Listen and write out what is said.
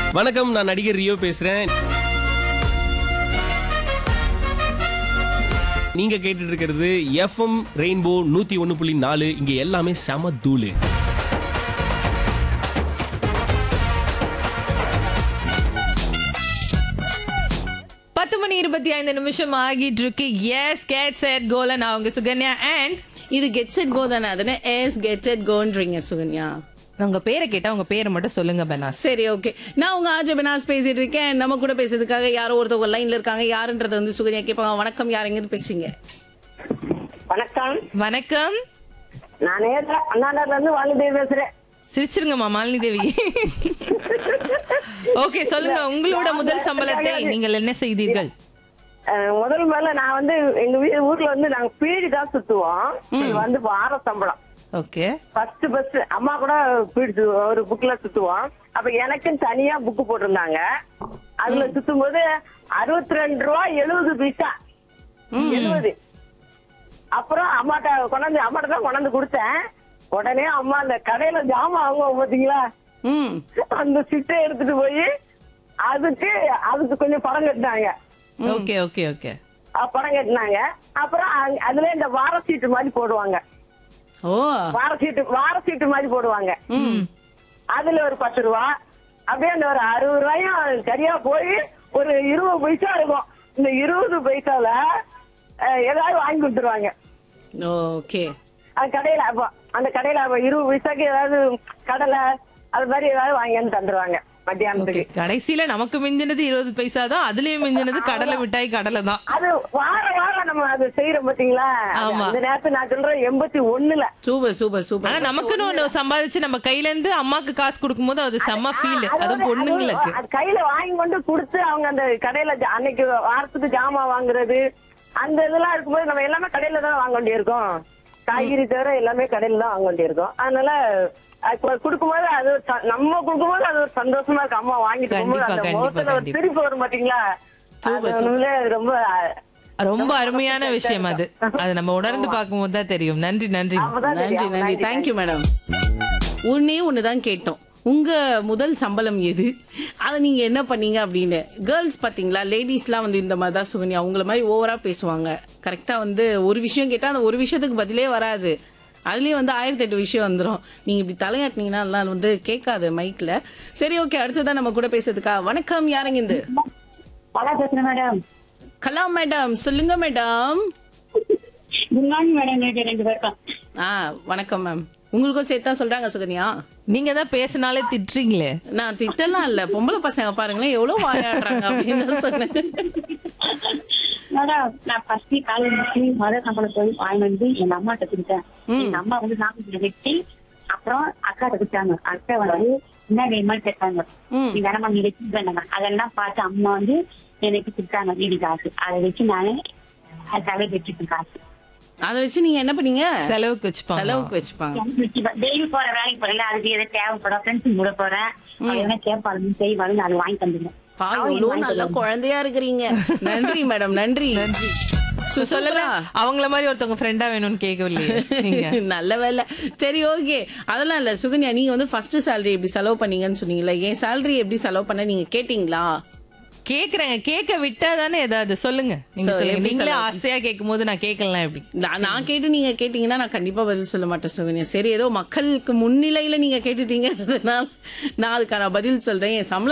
வணக்கம் நான் நடிகர் ரியோ பேசுறேன் நீங்க கேட்டுட்டு இருக்கிறது எஃப்எம் ரெயின்போ நூத்தி ஒன்னு புள்ளி நாலு இங்க எல்லாமே செம தூளு பத்து மணி இருபத்தி ஐந்து நிமிஷம் ஆகிட்டு இருக்கு எஸ் கேட் செட் கோல நான் உங்க சுகன்யா அண்ட் இது கெட் செட் கோ தானே அதுன்னு எஸ் கெட் செட் கோன்றீங்க சுகன்யா உங்க பேரை கேட்டா உங்க பேரை மட்டும் சொல்லுங்க பெனாஸ் சரி ஓகே நான் உங்க ஆஜ பினாஸ் பேசிட்டு இருக்கேன் நம்ம கூட பேசுறதுக்காக யாரோ ஒருத்தவங்க லைன்ல இருக்காங்க யாருன்றது வந்து சுகன்யா கேட்பாங்க வணக்கம் யார் எங்க பேசுறீங்க வணக்கம் வணக்கம் நான் நேர்ல அண்ணாநகர்ல இருந்து வாலிதேவி பேசுறேன் சிரிச்சிருங்கம்மா மாலினி தேவி ஓகே சொல்லுங்க உங்களோட முதல் சம்பளத்தை நீங்கள் என்ன செய்தீர்கள் அஹ், முதல் மேல நான் வந்து எங்க வீ ஊர்ல வந்து நாங்க பீடி தான் சுத்துவோம் இது வந்து வார சம்பளம் ஓகே ஃபர்ஸ்ட் ஃபர்ஸ்ட் அம்மா கூட பீடி சு- ஒரு புக்ல சுத்துவோம் அப்ப எனக்குன்னு தனியா புக் போட்டிருந்தாங்க அதுல சுத்தும் போது அறுபத்தி ரெண்டு ரூபா எழுபது பைசா எழுபது அப்புறம் அம்மாட்ட கொண்டாந்து அம்மாட்ட தான் கொண்டாந்து கொடுத்தேன் உடனே அம்மா அந்த கடையில ஜாமான் வாங்குவோம் பாத்தீங்களா ம் அந்த சிட்டை எடுத்துட்டு போய் அதுக்கு அதுக்கு கொஞ்சம் பணம் கட்டினாங்க ஓகே ஓகே ஓகே அஹ் பணம் கட்டினாங்க அப்புறம் அங்க- அதுல இந்த வார சீட்டு மாதிரி போடுவாங்க ஓ வார சீட்டு வார சீட்டு மாதிரி போடுவாங்க அதுல ஒரு பத்து ரூபா அப்படியே அந்த ஒரு அறுபது ரூபாயும் சரியா போய் ஒரு இருபது பைசா இருக்கும் இந்த இருபது பைசால அஹ், ஏதாவது வாங்கி கொடுத்துருவாங்க ஓகே அது கடையில அப்போ அந்த கடையில அப்ப இருபது பைசாக்கு ஏதாவது கடலை அது மாதிரி ஏதாவது வாங்கி வந்து தந்துருவாங்க மத்தியானத்துக்கு கடைசியில நமக்கு மிஞ்சினது இருபது பைசா தான் அதுலயும் மிஞ்சினது கடலை மிட்டாய் கடலை தான் அது வார வாரம் நம்ம அது செய்யறோம் பாத்தீங்களா அது ஆமா. அந்த நேரத்துல நான் சொல்றேன் எண்பத்தி ஒண்ணுல சூப்பர் சூப்பர் சூப்பர் ஆனா நமக்குன்னு ஒண்ணு சம்பாதிச்சு நம்ம கையில இருந்து அம்மாக்கு காசு கொடுக்கும்போது அது செம்ம ஃபீல் அது அதுவும் ஒரு- பொண்ணுங்களுக்கு அது ஒரு- அது கையில வாங்கி கொண்டு கொடுத்து அவங்க அந்த கடையில ஜா- அன்னைக்கு வாரத்துக்கு ஜாமான் வாங்குறது அந்த இதெல்லாம் இருக்கும்போது நம்ம எல்லாமே கடையில தான் வாங்க வேண்டியிருக்கோம் காய்கறி தவிர எல்லாமே கடையில தான் வாங்க வேண்டியிருக்கோம் அதனால அது கொடுக்கும்போது அது ஒரு ச- நம்ம கொடுக்கும்போது அது ஒரு சந்தோஷமா இருக்கு அம்மா வாங்கிட்டு போகும்போது கண்டிப்பா, அந்த கண்டிப்பா, முகத்துல ஒரு கண்டிப்பா. சிரிப்பு வரும் பாத்தீங்களா Super, அது உண்மையிலே அது ரொம்ப ரொம்ப அருமையான விஷயம் அது அது நம்ம உணர்ந்து பார்க்கும்போது தான் தெரியும் நன்றி நன்றி அப்பதான் நன்றி தெரியும். நன்றி தேங்க்யூ மேடம் ஒன்னே ஒண்ணுதான் கேட்டோம் உங்க முதல் சம்பளம் எது அதை நீங்க என்ன பண்ணீங்க அப்படின்னு கேர்ள்ஸ் பாத்தீங்களா லேடிஸ்லாம் வந்து இந்த மாதிரி தான் சுகன்யா உங்கள மாதிரி ஓவரா பேசுவாங்க கரெக்டா வந்து ஒரு விஷயம் கேட்டா அந்த ஒரு விஷயத்துக்கு பதிலே வராது அதுலயே வந்து ஆயிரத்தி எட்டு விஷயம் வந்துரும் நீங்க இப்படி தலையாட்டினீங்கன்னா எல்லாம் வந்து கேட்காது மைக்ல சரி ஓகே அடுத்ததான் நம்ம கூட பேசுறதுக்கா வணக்கம் யாருங்க இது நல்லா பேசுறேன் மேடம் கலா மேடம் சொல்லுங்க மேடம் குட் மார்னிங் மேடம் நேற்று ரெண்டு பேருக்கும் ஆ வணக்கம் மேம் உங்களுக்கும் சேர்த்து தான் சொல்றாங்க சுகன்யா நீங்க தான் பேசினாலே திட்டுறீங்களே நான் திட்டலாம் இல்ல பொம்பளை பசங்க பாருங்களேன் எவ்வளவு வாயாடுறாங்க அப்படின்னு தான் சொன்னேன் மேடம் நான் ஃபர்ஸ்ட் காலேஜ் முடிச்சு மத சம்பளம் போய் வாங்கி வந்து எங்க அம்மாட்ட கொடுத்தேன் எங்க அம்மா வந்து நாமக்கல் வெட்டி அப்புறம் அக்காட்ட கொடுத்தாங்க அக்கா வந்து என்ன வேணுமா கேட்டாங்க ம். நீ வேணாமா நீ வச்சு வேண்டாங்க அதெல்லாம் பார்த்து அம்மா வந்து எனக்கு கொடுத்தாங்க வீடு காசு அதை வச்சு நானே தலைக்கு வச்சுப்பேன் காசு அதை வச்சு நீங்க என்ன பண்ணீங்க செலவுக்கு வச்சுப்பாங்க செலவுக்கு வச்சுப்பாங்க டெய்லி போற வேலைக்கு போறேன் அதுக்கு எதாவது தேவைப்படும் ஃப்ரெண்ட்ஸ் கூட போறேன் அவங்க என்ன கேட்பாங்க செய்வாங்க அதை வாங்கி தந்துடுவேன் பாவம் எவ்வளவு நல்ல குழந்தையா இருக்கிறீங்க நன்றி மேடம் நன்றி So, சொல்லல அவங்கள மாதிரி ஒருத்தவங்க ஃப்ரெண்டா வேணும்னு கேட்கவில்லையே நீங்க நல்ல வேலை சரி ஓகே அதெல்லாம் இல்ல சுகன்யா நீங்க வந்து ஃபர்ஸ்ட் salary எப்படி செலவு பண்ணீங்கன்னு சொன்னீங்கல்ல என் salary எப்படி செலவு பண்ண நீங்க கேட்டீங்களா கேக்குறேங்க கேட்க விட்டா தானே ஏதாவது சொல்லுங்க நீங்க So, சொல்லுங்க எப்படி நீங்களே செலவு? ஆசையா கேட்கும் போது நான் கேட்கலாம் எப்படி நான் நான் கேட்டு நீங்க கேட்டீங்கன்னா நான் கண்டிப்பா பதில் சொல்ல மாட்டேன் சுகன்யா சரி ஏதோ மக்களுக்கு முன்னிலையில நீங்க கேட்டுட்டீங்கன்றதுனால நான் அதுக்கான பதில் சொல்றேன் என் சம்பளம்